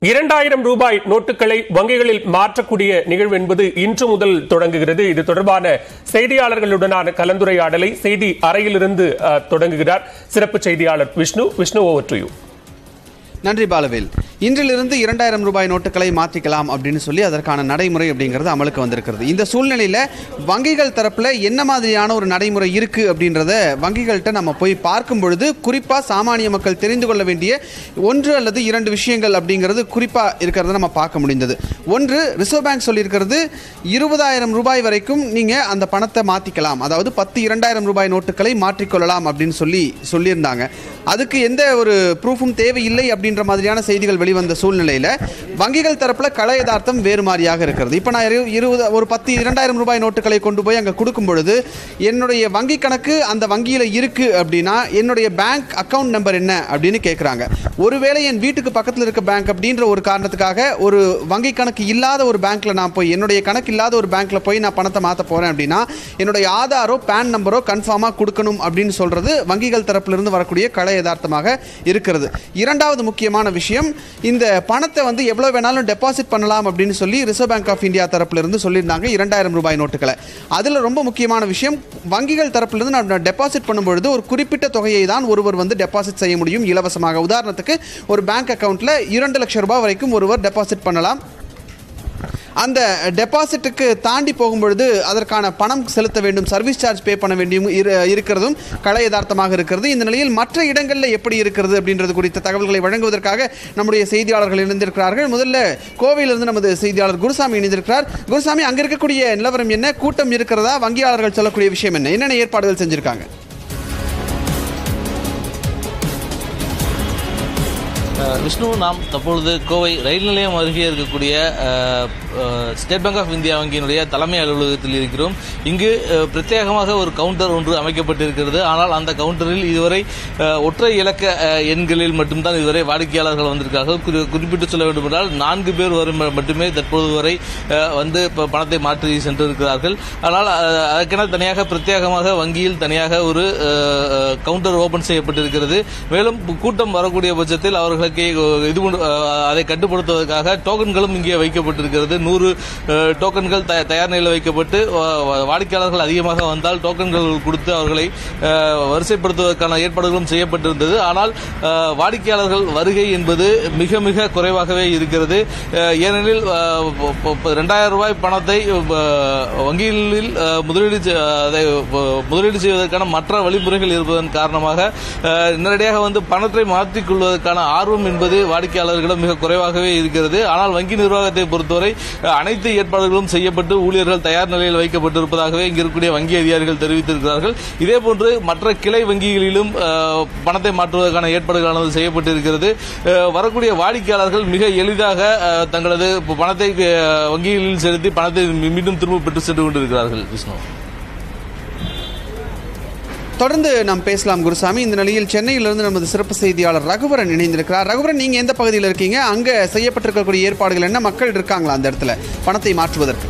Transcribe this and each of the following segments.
இரண்டாயிரம் ரூபாய் நோட்டுகளை வங்கிகளில் மாற்றக்கூடிய நிகழ்வு என்பது இன்று முதல் தொடங்குகிறது இது தொடர்பான செய்தியாளர்களுடனான கலந்துரையாடலை செய்தி அறையிலிருந்து அஹ், தொடங்குகிறார் சிறப்பு செய்தியாளர் Vishnu Vishnu over to you நன்றி பாலவேல் இன்றிலிருந்து இரண்டாயிரம் ரூபாய் நோட்டுகளை மாற்றிக்கலாம் அப்படின்னு சொல்லி அதற்கான நடைமுறை அப்படிங்கிறது அமலுக்கு வந்திருக்கிறது இந்த சூழ்நிலையில் வங்கிகள் தரப்பில் என்ன மாதிரியான ஒரு நடைமுறை இருக்குது அப்படின்றத வங்கிகள்கிட்ட நம்ம போய் பார்க்கும் பொழுது குறிப்பாக சாமானிய மக்கள் தெரிந்து கொள்ள வேண்டிய ஒன்று அல்லது இரண்டு விஷயங்கள் அப்படிங்கிறது குறிப்பாக இருக்கிறத நம்ம பார்க்க முடிந்தது ஒன்று ரிசர்வ் பேங்க் சொல்லியிருக்கிறது இருபதாயிரம் ரூபாய் வரைக்கும் நீங்கள் அந்த பணத்தை மாற்றிக்கலாம் அதாவது பத்து இரண்டாயிரம் ரூபாய் நோட்டுகளை மாற்றிக்கொள்ளலாம் அப்படின்னு சொல்லி சொல்லியிருந்தாங்க அதுக்கு எந்த ஒரு ப்ரூஃபும் தேவையில்லை அப்படின்ற மாதிரியான செய்திகள் வெளிவந்த சூழ்நிலையில் வங்கிகள் தரப்பில் கள யதார்த்தம் வேறு மாதிரியாக இருக்கிறது இப்போ நான் இரு- இருபது ஒரு பத்து இரண்டாயிரம் ரூபாய் நோட்டுகளை கொண்டு போய் அங்கே கொடுக்கும் பொழுது என்னுடைய வங்கி கணக்கு அந்த வங்கியில் இருக்கு அப்படின்னா என்னுடைய பேங்க் அக்கவுண்ட் நம்பர் என்ன அப்படின்னு கேட்குறாங்க ஒருவேளை என் வீட்டுக்கு பக்கத்தில் இருக்க பேங்க் அப்படின்ற ஒரு காரணத்துக்காக ஒரு வங்கி கணக்கு இல்லாத ஒரு பேங்க்ல நான் போய் என்னுடைய கணக்கு இல்லாத ஒரு பேங்க்ல போய் நான் பணத்தை மாற்ற போறேன் அப்படின்னா என்னுடைய ஆதாரோ பேன் நம்பரோ கன்ஃபார்மாக கொடுக்கணும் அப்படின்னு சொல்றது வங்கிகள் தரப்பிலிருந்து வரக்கூடிய கள யதார்த்தமாக இருக்கிறது இரண்டாவது முக்கியமான விஷயம் இந்த பணத்தை வந்து எவ்வளோ வேணாலும் டெபாசிட் பண்ணலாம் அப்படின்னு சொல்லி ரிசர்வ் பேங்க் ஆஃப் இந்தியா தரப்பிலிருந்து சொல்லியிருந்தாங்க இரண்டாயிரம் ரூபாய் நோட்டுகளை அதில் ரொம்ப முக்கியமான விஷயம் வங்கிகள் தரப்பிலிருந்து நான் டெபாசிட் பண்ணும்பொழுது ஒரு குறிப்பிட்ட தொகையை தான் ஒருவர் வந்து டெபாசிட் செய்ய முடியும் இலவசமாக உதாரணத்துக்கு ஒரு பேங்க் அக்கவுண்ட்டில் இரண்டு லட்சம் ரூபாய் வரைக்கும் ஒருவர் டெபாசிட் பண்ணலாம் அந்த டெபாசிட்டுக்கு தாண்டி போகும்பொழுது அதற்கான பணம் செலுத்த வேண்டும் சர்வீஸ் சார்ஜ் பே பண்ண வேண்டியும் இரு- இருக்கிறதும் கள யதார்த்தமாக இருக்கிறது இந்த நிலையில் மற்ற இடங்களில் எப்படி இருக்கிறது அப்படின்றது குறித்த தகவல்களை வழங்குவதற்காக நம்முடைய செய்தியாளர்கள் இணைந்திருக்கிறார்கள் முதல்ல கோவையிலிருந்து நமது செய்தியாளர் குருசாமி இணைந்திருக்கிறார் குருசாமி அங்க இருக்கக்கூடிய நிலவரம் என்ன கூட்டம் இருக்கிறதா வங்கியாளர்கள் சொல்லக்கூடிய விஷயம் என்ன என்னென்ன ஏற்பாடுகள் செஞ்சிருக்காங்க அஹ் விஷ்ணு நாம் தற்பொழுது கோவை ரயில் நிலையம் அருகே இருக்கக்கூடிய அஹ், அஹ், ஸ்டேட் பேங்க் ஆஃப் இந்தியா வங்கியினுடைய தலைமை அலுவலகத்தில் இருக்கிறோம் இங்கு அஹ், பிரத்யேகமாக ஒரு கவுண்டர் ஒன்று அமைக்கப்பட்டிருக்கிறது ஆனால் அந்த கவுண்டரில் இதுவரை அஹ், ஒற்றை இலக்க அஹ், எண்களில் மட்டும்தான் இதுவரை வாடிக்கையாளர்கள் வந்திருக்கார்கள் குறி- குறிப்பிட்டு சொல்ல வேண்டும் என்றால் நான்கு பேர் வரும் மட்டுமே தற்பொழுது வரை அஹ், வந்து ப- பணத்தை மாற்றி சென்றிருக்கிறார்கள் ஆனால் அஹ், அதற்கென தனியாக பிரத்யேகமாக வங்கியில் தனியாக ஒரு அஹ், அஹ், கவுண்டர் ஓபன் செய்யப்பட்டிருக்கிறது மேலும் கூட்டம் வரக்கூடிய பட்சத்தில் அவர்களுக்கு அஹ், இது கொண்டு- அஹ், அதை கட்டுப்படுத்துவதற்காக டோக்கன்களும் இங்கே வைக்கப்பட்டிருக்கிறது நூறு அஹ், டோக்கன்கள் தய- தயார் நிலையில் வைக்கப்பட்டு வா- வா- வாடிக்கையாளர்கள் அதிகமாக வந்தால் டோக்கன்கள் கொடுத்து அவர்களை அஹ், வரிசைப்படுத்துவதற்கான ஏற்பாடுகளும் செய்யப்பட்டிருந்தது ஆனால் அஹ், வாடிக்கையாளர்கள் வருகை என்பது மிக மிக குறைவாகவே இருக்கிறது அஹ், ஏனெனில் அஹ், ப- ப- ப- ரெண்டாயிரம் ரூபாய் பணத்தை அஹ், வங்கிகளில் அஹ், முதலீடு செ- அதை அஹ், முதலீடு செய்வதற்கான மற்ற வழிமுறைகள் இருப்பதன் காரணமாக அஹ், நேரடியாக வந்து பணத்தை மாற்றிக் கொள்வதற்கான ஆர்வம் என்பது வாடிக்கையாளர்களிடம் மிக குறைவாகவே இருக்கிறது ஆனால் வங்கி நிர்வாகத்தை பொறுத்தவரை அஹ், அனைத்து ஏற்பாடுகளும் செய்யப்பட்டு ஊழியர்கள் தயார் நிலையில் வைக்கப்பட்டிருப்பதாகவே இங்கு இருக்கக்கூடிய வங்கி அதிகாரிகள் தெரிவித்திருக்கிறார்கள் இதேபோன்று மற்ற கிளை வங்கிகளிலும் அஹ், பணத்தை மாற்றுவதற்கான ஏற்பாடுகளானது செய்யப்பட்டிருக்கிறது அஹ், வரக்கூடிய வாடிக்கையாளர்கள் மிக எளிதாக அஹ், தங்களது பணத்தை அஹ், வங்கிகளில் செலுத்தி பணத்தை மீ- மீண்டும் திரும்ப பெற்று சென்று கொண்டிருக்கிறார்கள் விஷ்ணு தொடர்ந்து நாம் பேசலாம் குருசாமி இந்த நிலையில் சென்னையிலிருந்து நமது சிறப்பு செய்தியாளர் ரகுவரன் இணைந்திருக்கிறார் ரகுவரன் நீங்க எந்த பகுதியில் இருக்கீங்க அங்க செய்யப்பட்டிருக்கக்கூடிய ஏற்பாடுகள் என்ன மக்கள் இருக்காங்களா அந்த இடத்துல பணத்தை மாற்றுவதற்கு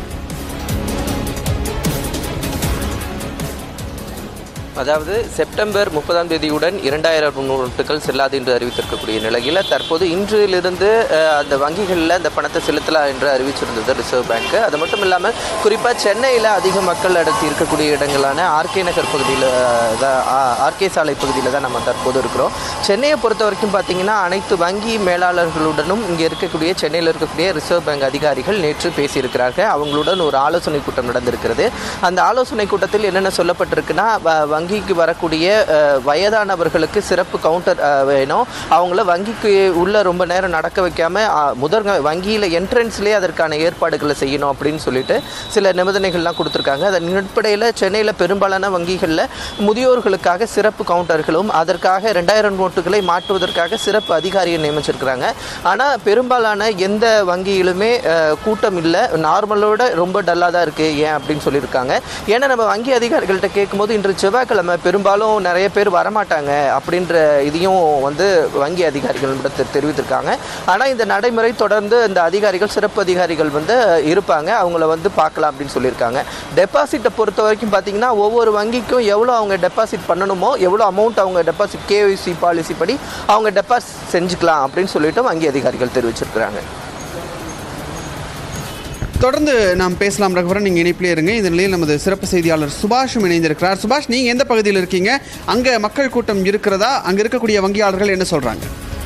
அதாவது செப்டம்பர் முப்பதாம் தேதியுடன் இரண்டாயிரம் நோட்டுகள் செல்லாது என்று அறிவித்திருக்கக்கூடிய நிலையில் தற்போது இன்றிலிருந்து அஹ், அந்த வங்கிகளில் அந்த பணத்தை செலுத்தலாம் என்று அறிவிச்சிருந்தது ரிசர்வ் பேங்க் அது மட்டும் இல்லாமல் குறிப்பாக சென்னையில் அதிக மக்கள் அடர்த்தி இருக்கக்கூடிய இடங்களான ஆர்கே நகர் பகுதியில் தான் ஆர்கே சாலை பகுதியில் தான் நம்ம தற்போது இருக்கிறோம் சென்னையை பொறுத்த வரைக்கும் பார்த்தீங்கன்னா அனைத்து வங்கி மேலாளர்களுடனும் இங்கே இருக்கக்கூடிய சென்னையில் இருக்கக்கூடிய ரிசர்வ் பேங்க் அதிகாரிகள் நேற்று பேசியிருக்கிறார்கள் அவங்களுடன் ஒரு ஆலோசனை கூட்டம் நடந்திருக்கிறது அந்த ஆலோசனை கூட்டத்தில் என்னென்ன சொல்லப்பட்டிருக்குன்னா வ- வங்கிக்கு வரக்கூடிய அஹ், வயதானவர்களுக்கு சிறப்பு கவுண்டர் அஹ், வேணும் அவங்கள வங்கிக்கு உள்ள ரொம்ப நேரம் நடக்க வைக்காம அஹ், முதல் வங்கியில் என்ட்ரன்ஸ்லேயே அதற்கான ஏற்பாடுகளை செய்யணும் அப்படின்னு சொல்லிட்டு சில நிபந்தனைகள்லாம் கொடுத்துருக்காங்க அதன் அடிப்படையில் சென்னையில் பெரும்பாலான வங்கிகளில் முதியோர்களுக்காக சிறப்பு கவுண்டர்களும் அதற்காக ரெண்டாயிரம் நோட்டுகளை மாற்றுவதற்காக சிறப்பு அதிகாரியை நியமிச்சிருக்கிறாங்க ஆனால் பெரும்பாலான எந்த வங்கியிலுமே அஹ், கூட்டம் இல்லை நார்மலோட ரொம்ப டல்லாக தான் இருக்குது ஏன் அப்படின்னு சொல்லியிருக்காங்க ஏன்னா நம்ம வங்கி அதிகாரிகள்கிட்ட கேட்கும்போது இன்று செவ்வாய்க்கிழமை செவ்வாய்க்கிழமை பெரும்பாலும் நிறைய பேர் வரமாட்டாங்க அப்படின்ற இதையும் வந்து வங்கி அதிகாரிகள் நம்மிடத்தில் தெரிவித்திருக்காங்க ஆனால் இந்த நடைமுறை தொடர்ந்து இந்த அதிகாரிகள் சிறப்பு அதிகாரிகள் வந்து இருப்பாங்க அவங்கள வந்து பார்க்கலாம் அப்படின்னு சொல்லியிருக்காங்க டெபாசிட்டை பொறுத்த வரைக்கும் பார்த்தீங்கன்னா ஒவ்வொரு வங்கிக்கும் எவ்வளோ அவங்க டெபாசிட் பண்ணணுமோ எவ்வளோ அமௌண்ட் அவங்க டெபாசிட் கேஒய்சி பாலிசி படி அவங்க டெபாசிட் செஞ்சுக்கலாம் அப்படின்னு சொல்லிட்டு வங்கி அதிகாரிகள் தெரிவிச்சிருக்கிறாங்க தொடர்ந்து நாம் பேசலாம் ரகுவரன் நீங்கள் இணைப்பிலே இருங்க இந்த நிலையில் நமது சிறப்பு செய்தியாளர் சுபாஷும் இணைந்திருக்கிறார் சுபாஷ் நீங்கள் எந்த பகுதியில் இருக்கீங்க அங்கே மக்கள் கூட்டம் இருக்கிறதா அங்கே இருக்கக்கூடிய வங்கியாளர்கள் என்ன சொல்கிறாங்க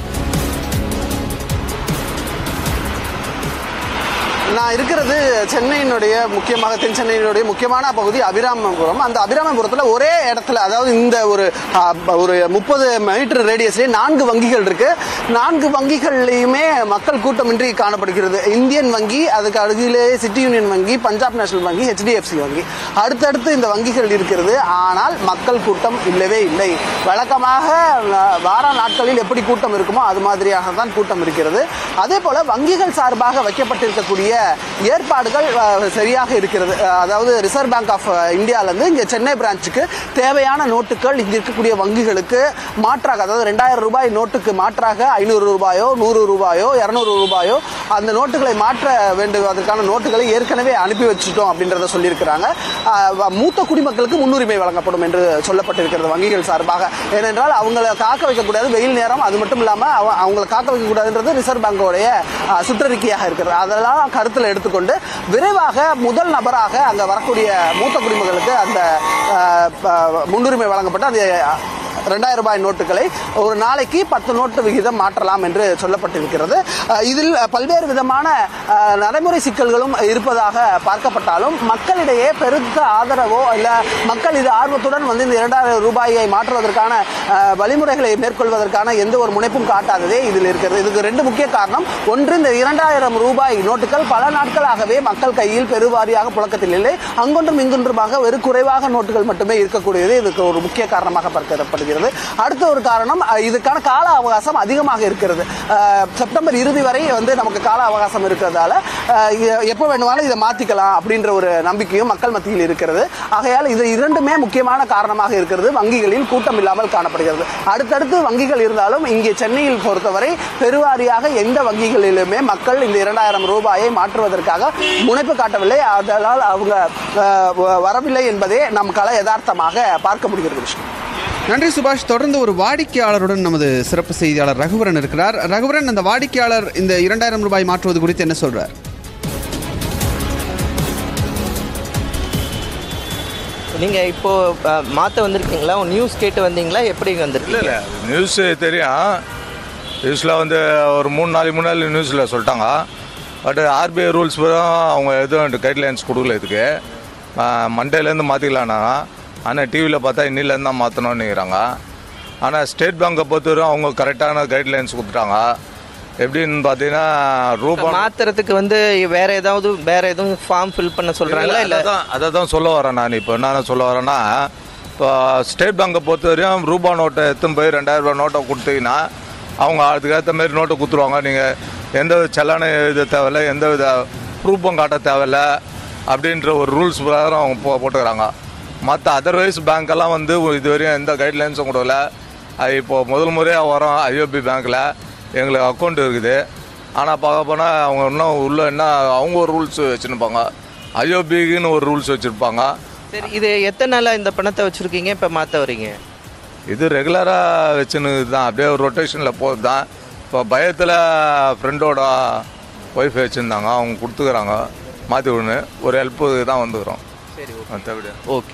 நான் இருக்கிறது சென்னையினுடைய முக்கியமாக தென் சென்னையினுடைய முக்கியமான பகுதி அபிராமபுரம் அந்த அபிராமபுரத்தில் ஒரே இடத்துல அதாவது இந்த ஒரு ஆ, ஒரு முப்பது மீட்டர் ரேடியஸ்லேயே நான்கு வங்கிகள் இருக்கு நான்கு வங்கிகள்லையுமே மக்கள் கூட்டமின்றி காணப்படுகிறது இந்தியன் வங்கி அதுக்கு அருகிலே சிட்டி யூனியன் வங்கி பஞ்சாப் நேஷனல் வங்கி ஹெச்டிஎஃப்சி வங்கி அடுத்தடுத்து இந்த வங்கிகள் இருக்கிறது ஆனால் மக்கள் கூட்டம் இல்லவே இல்லை வழக்கமாக ஆ, வார நாட்களில் எப்படி கூட்டம் இருக்குமோ அது மாதிரியாக தான் கூட்டம் இருக்கிறது அதே போல வங்கிகள் சார்பாக வைக்கப்பட்டிருக்கக்கூடிய ஏற்பாடுகள் அஹ், சரியாக இருக்கிறது அஹ், அதாவது ரிசர்வ் பேங்க் ஆஃப் இந்தியாவிலேருந்து இங்கே சென்னை பிரான்ச்சுக்கு தேவையான நோட்டுகள் இங்கே இருக்கக்கூடிய வங்கிகளுக்கு மாற்றாக அதாவது ரெண்டாயிரம் ரூபாய் நோட்டுக்கு மாற்றாக ஐநூறு ரூபாயோ நூறு ரூபாயோ இரநூறு ரூபாயோ அந்த நோட்டுகளை மாற்ற வேண்டுவதற்கான நோட்டுகளை ஏற்கனவே அனுப்பி வச்சுட்டோம் அப்படின்றத சொல்லியிருக்கிறாங்க அஹ், வ- மூத்த குடிமக்களுக்கு முன்னுரிமை வழங்கப்படும் என்று சொல்லப்பட்டிருக்கிறது வங்கிகள் சார்பாக ஏனென்றால் அவங்களை காக்க வைக்கக்கூடாது வெயில் நேரம் அது மட்டும் இல்லாமல் அவங்களை காக்க வைக்கக்கூடாதுன்றது ரிசர்வ் பேங்கோடைய அஹ், சுற்றறிக்கையாக இருக்கிறது அதெல்லாம் கருத்தில் எடுத்துக்கொண்டு விரைவாக முதல் நபராக அங்கே வரக்கூடிய மூத்த குடிமக்களுக்கு அந்த அஹ், ப- முன்னுரிமை வழங்கப்பட்டு அந்த ரெண்டாயிரம் ரூபாய் நோட்டுகளை ஒரு நாளைக்கு பத்து நோட்டு விகிதம் மாற்றலாம் என்று சொல்லப்பட்டிருக்கிறது அஹ், இதில் பல்வேறு விதமான அஹ், நடைமுறை சிக்கல்களும் இருப்பதாக பார்க்கப்பட்டாலும் மக்களிடையே பெருத்த ஆதரவோ இல்ல மக்கள் இது ஆர்வத்துடன் வந்து இந்த இரண்டாயிரம் ரூபாயை மாற்றுவதற்கான அஹ், வழிமுறைகளை மேற்கொள்வதற்கான எந்த ஒரு முனைப்பும் காட்டாததே இதில் இருக்கிறது இதுக்கு ரெண்டு முக்கிய காரணம் ஒன்று இந்த இரண்டாயிரம் ரூபாய் நோட்டுகள் பல நாட்களாகவே மக்கள் கையில் பெருவாரியாக புழக்கத்தில் இல்லை அங்கொன்றும் இங்கொன்றுமாக வெறு குறைவாக நோட்டுகள் மட்டுமே இருக்கக்கூடியது இதுக்கு ஒரு முக்கிய காரணமாக பார்க்கப்படுகிறது அடுத்த ஒரு காரணம் அஹ், இதுக்கான கால அவகாசம் அதிகமாக இருக்கிறது அஹ், செப்டம்பர் இறுதி வரை வந்து நமக்கு கால அவகாசம் இருக்கிறதால அஹ், இ- எப்போ வேணுமானாலும் இதை மாத்திக்கலாம் அப்படின்ற ஒரு நம்பிக்கையும் மக்கள் மத்தியில் இருக்கிறது ஆகையால் இது இரண்டுமே முக்கியமான காரணமாக இருக்கிறது வங்கிகளில் கூட்டம் இல்லாமல் காணப்படுகிறது அடுத்தடுத்து வங்கிகள் இருந்தாலும் இங்கே சென்னையில் பொறுத்தவரை பெருவாரியாக எந்த வங்கிகளிலுமே மக்கள் இந்த இரண்டாயிரம் ரூபாயை மாற்றுவதற்காக முனைப்பு காட்டவில்லை அதனால் அவங்க அஹ், வ- வரவில்லை என்பதே நம் கள யதார்த்தமாக பார்க்க முடிகிறது விஷயம் நன்றி சுபாஷ் தொடர்ந்து ஒரு வாடிக்கையாளருடன் நமது சிறப்பு செய்தியாளர் ரகுவரன் இருக்கிறார் ரகுவரன் அந்த வாடிக்கையாளர் இந்த இரண்டாயிரம் ரூபாய் மாற்றுவது குறித்து என்ன சொல்றார் நீங்க இப்போ அஹ், மாத்த வந்திருக்கீங்களா நியூஸ் கேட்டு வந்தீங்களா எப்படி இல்லை வந்திருக்கீங்க இல்லை நியூஸு தெரியும் நியூஸில் வந்து ஒரு மூணு நாளைக்கு முன்னாடி நியூஸில் சொல்லிட்டாங்க பட் ஆர்பிஐ ரூல்ஸ் பிரகாரம் அவங்க எதுவும் கைட்லைன்ஸ் கொடுக்கல இதுக்கு மண்டேலேருந்து மாற்றிக்கலாம்னா ஆனால் டிவியில் பார்த்தா இன்னிலேருந்து தான் மாற்றணும்னுங்கிறாங்க ஆனால் ஸ்டேட் பேங்கை பொறுத்தவரைக்கும் அவங்க கரெக்டான கைட்லைன்ஸ் கொடுத்துட்டாங்க எப்படின்னு பார்த்தீங்கன்னா ரூபா மாத்துறதுக்கு வந்து வேற ஏதாவது வேற எதுவும் ஃபார்ம் ஃபில் பண்ண சொல்றாங்களா இல்ல அதான் அதை தான் சொல்ல வரேன் நான் இப்போ என்ன சொல்ல வரேன்னா இப்போ ஸ்டேட் பேங்கை பொறுத்த வரையும் ரூபா நோட்டை எடுத்துன்னு போய் ரெண்டாயிரம் ரூபாய் நோட்டை கொடுத்தீங்கன்னா அவங்க அதுக்கேற்ற மாதிரி நோட்டை கொடுத்துருவாங்க நீங்கள் எந்த வித செல்லான இது தேவையில்ல எந்த வித ப்ரூஃபும் காட்ட தேவையில்ல அப்படின்ற ஒரு ரூல்ஸ் பிரகாரம் அவங்க போ போட்டுக்கிறாங்க மற்ற அதர்வைஸ் பேங்க்கெல்லாம் வந்து இது வரையும் எந்த கைட்லைன்ஸும் கொடுக்கல அது இப்போது முதல் முறையாக வரோம் ஐஓபி பேங்க்கில் எங்களுக்கு அக்கௌண்ட் இருக்குது ஆனால் பார்க்க போனால் அவங்க இன்னும் உள்ள என்ன அவங்க ஒரு ரூல்ஸ் வச்சுருப்பாங்க ஐஓபிக்குன்னு ஒரு ரூல்ஸ் வச்சுருப்பாங்க சரி இது எத்தனை நாளா இந்த பணத்தை வச்சிருக்கீங்க இப்ப மாத்த வரீங்க இது ரெகுலராக வச்சுன்னு தான் அப்படியே ஒரு ரொட்டேஷனில் போகுது தான் இப்போ பயத்தில் ஃப்ரெண்டோட ஒய்ஃப் வச்சுருந்தாங்க அவங்க கொடுத்துக்கிறாங்க மாற்றி விடுன்னு ஒரு ஹெல்ப்பு தான் வந்துக்கிறோம் சரி மற்றபடி ஓகே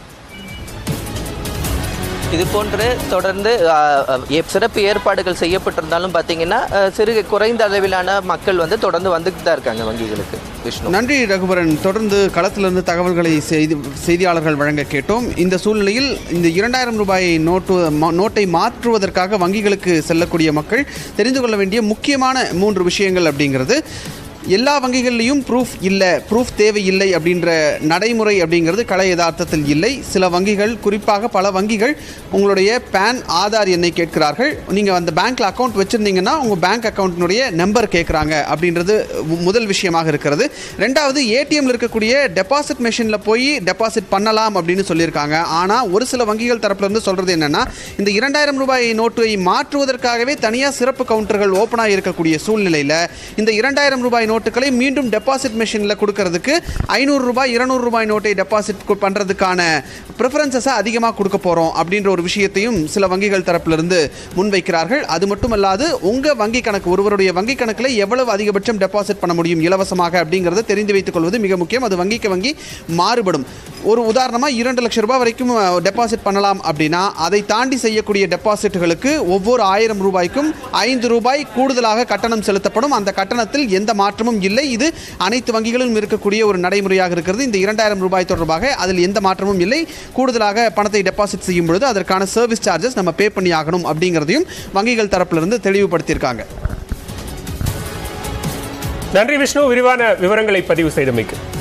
இது போன்று தொடர்ந்து அஹ், அஹ், எப்- சிறப்பு ஏற்பாடுகள் செய்யப்பட்டிருந்தாலும் பார்த்தீங்கன்னா அஹ், சிறு குறைந்த அளவிலான மக்கள் வந்து தொடர்ந்து வந்துட்டு தான் இருக்காங்க வங்கிகளுக்கு விஷ்ணு நன்றி ரகுவரன் தொடர்ந்து களத்திலிருந்து தகவல்களை செய்தி செய்தியாளர்கள் வழங்க கேட்டோம் இந்த சூழ்நிலையில் இந்த இரண்டாயிரம் ரூபாயை நோட்டு மா- நோட்டை மாற்றுவதற்காக வங்கிகளுக்கு செல்லக்கூடிய மக்கள் தெரிந்து கொள்ள வேண்டிய முக்கியமான மூன்று விஷயங்கள் அப்படிங்கிறது எல்லா வங்கிகள்லையும் ப்ரூஃப் இல்லை ப்ரூஃப் தேவையில்லை அப்படின்ற நடைமுறை அப்படிங்கிறது கலை யதார்த்தத்தில் இல்லை சில வங்கிகள் குறிப்பாக பல வங்கிகள் உங்களுடைய பேன் ஆதார் எண்ணை கேட்கிறார்கள் நீங்கள் அந்த பேங்க்கில் அக்கௌண்ட் வச்சுருந்தீங்கன்னா உங்கள் பேங்க் அக்கௌண்ட்டினுடைய நம்பர் கேட்குறாங்க அப்படின்றது மு- முதல் விஷயமாக இருக்கிறது ரெண்டாவது ஏடிஎம்ல இருக்கக்கூடிய டெபாசிட் மெஷினில் போய் டெபாசிட் பண்ணலாம் அப்படின்னு சொல்லியிருக்காங்க ஆனால் ஒரு சில வங்கிகள் தரப்புல இருந்து சொல்கிறது என்னன்னா இந்த இரண்டாயிரம் ரூபாய் நோட்டை மாற்றுவதற்காகவே தனியாக சிறப்பு கவுண்டர்கள் ஓப்பனாக இருக்கக்கூடிய சூழ்நிலையில் இந்த இரண்டாயிரம் ரூபாய் நோட்டுகளை மீண்டும் டெபாசிட் மெஷினில் கொடுக்கறதுக்கு ஐநூறு ரூபாய் இருநூறு ரூபாய் நோட்டை டெபாசிட் பண்ணுறதுக்கான ப்ரிஃபரன்சஸை அதிகமாக கொடுக்க போகிறோம் அப்படின்ற ஒரு விஷயத்தையும் சில வங்கிகள் தரப்பிலிருந்து முன்வைக்கிறார்கள் அது மட்டுமல்லாது உங்கள் வங்கி கணக்கு ஒருவருடைய வங்கி கணக்கில் எவ்வளவு அதிகபட்சம் டெபாசிட் பண்ண முடியும் இலவசமாக அப்படிங்கிறத தெரிந்து வைத்துக் கொள்வது மிக முக்கியம் அது வங்கிக்கு வங்கி மாறுபடும் ஒரு உதாரணமாக இரண்டு லட்சம் ரூபாய் வரைக்கும் டெபாசிட் பண்ணலாம் அப்படின்னா அதை தாண்டி செய்யக்கூடிய டெபாசிட்டுகளுக்கு ஒவ்வொரு ஆயிரம் ரூபாய்க்கும் ஐந்து ரூபாய் கூடுதலாக கட்டணம் செலுத்தப்படும் அந்த கட்டணத்தில் எந்த மாற்றமும் இல்லை இது அனைத்து வங்கிகளிலும் இருக்கக்கூடிய ஒரு நடைமுறையாக இருக்கிறது இந்த இரண்டாயிரம் ரூபாய் தொடர்பாக அதில் எந்த மாற்றமும் இல்லை கூடுதலாக பணத்தை டெபாசிட் செய்யும் பொழுது அதற்கான சர்வீஸ் சார்ஜஸ் நம்ம பே பண்ணி ஆகணும் அப்படிங்கிறதையும் வங்கிகள் தரப்பிலிருந்து தெளிவுபடுத்தியிருக்காங்க நன்றி விஷ்ணு விரிவான விவரங்களை பதிவு செய்தமைக்கு